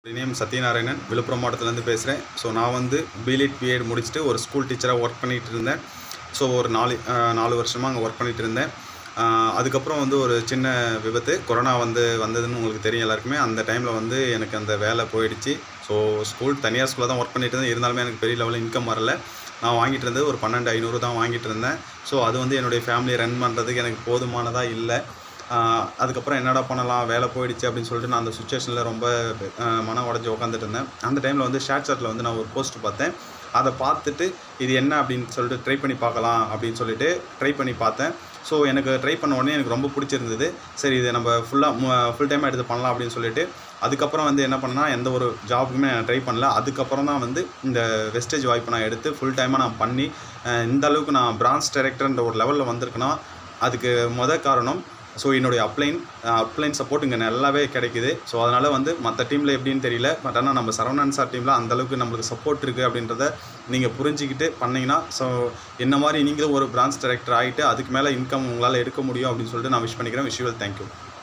name Sathyanarayanan Villupuram மாவட்டத்துலேருந்து பேசுகிறேன் so நான் வந்து பிலிட் பிஎட் முடிச்சுட்டு ஒரு ஸ்கூல் டீச்சராக ஒர்க் பண்ணிகிட்டு இருந்தேன் ஸோ ஒரு நாலு அஹ், நாலு வருஷமாக அங்கே ஒர்க் பண்ணிகிட்டு இருந்தேன் அஹ், அதுக்கப்புறம் வந்து ஒரு சின்ன விபத்து கொரோனா வந்து வந்ததுன்னு உங்களுக்கு தெரியும் எல்லாருக்குமே அந்த டைமில் வந்து எனக்கு அந்த வேலை போயிடுச்சு ஸோ ஸ்கூல் தனியார் ஸ்கூலில் தான் ஒர்க் பண்ணிட்டு இருந்தேன் இருந்தாலுமே எனக்கு பெரிய லெவலில் இன்கம் வரல நான் வாங்கிட்டு இருந்தது ஒரு பன்னெண்டு ஐநூறு தான் வாங்கிட்டு இருந்தேன் ஸோ அது வந்து என்னுடைய ஃபேமிலியை ரன் பண்ணுறதுக்கு எனக்கு போதுமானதாக இல்லை ஆஹ் அதுக்கப்புறம் என்னடா பண்ணலாம் வேலை போயிடுச்சு அப்படின்னு சொல்லிட்டு நான் அந்த சுச்சுவேஷனில் ரொம்ப ஆஹ் மன உடஞ்சி உட்காந்துட்டு இருந்தேன் அந்த டைமில் வந்து ஷேர் சாட்டில் வந்து நான் ஒரு போஸ்ட் பார்த்தேன் அதை பார்த்துட்டு இது என்ன அப்படின்னு சொல்லிட்டு ட்ரை பண்ணி பார்க்கலாம் அப்படின்னு சொல்லிட்டு ட்ரை பண்ணி பார்த்தேன் ஸோ எனக்கு ட்ரை பண்ண உடனே எனக்கு ரொம்ப பிடிச்சிருந்தது சரி இதை நம்ம ஃபுல்லாக ஃபுல் டைமாக எடுத்து பண்ணலாம் அப்படின்னு சொல்லிட்டு அதுக்கப்புறம் வந்து என்ன பண்ணேன்னா எந்த ஒரு ஜாபுக்குமே நான் ட்ரை பண்ணல அதுக்கப்புறம் தான் வந்து இந்த வெஸ்டேஜ் வாய்ப்பை நான் எடுத்து ஃபுல் டைமாக நான் பண்ணி ஆஹ் இந்த அளவுக்கு நான் பிரான்ச் டைரக்டர்ன்ற ஒரு லெவலில் வந்திருக்கேன்னா அதுக்கு முத காரணம் ஸோ என்னுடைய அப்ளைன் அப்ளைன் சப்போர்ட் இங்கே நல்லாவே கிடைக்குது ஸோ அதனால் வந்து மற்ற டீமில் எப்படின்னு தெரியல பட் ஆனால் நம்ம சரவணன் சார் டீமில் அந்தளவுக்கு நம்மளுக்கு சப்போர்ட் இருக்குது அப்படின்றத நீங்கள் புரிஞ்சிக்கிட்டு பண்ணீங்கன்னா ஸோ என்ன மாதிரி நீங்களும் ஒரு பிரான்ச் டைரக்டர் ஆகிட்டு அதுக்கு மேலே இன்கம் உங்களால் எடுக்க முடியும் அப்படின்னு சொல்லிட்டு நான் விஷ் பண்ணிக்கிறேன் விஷுவல் தேங்க்யூ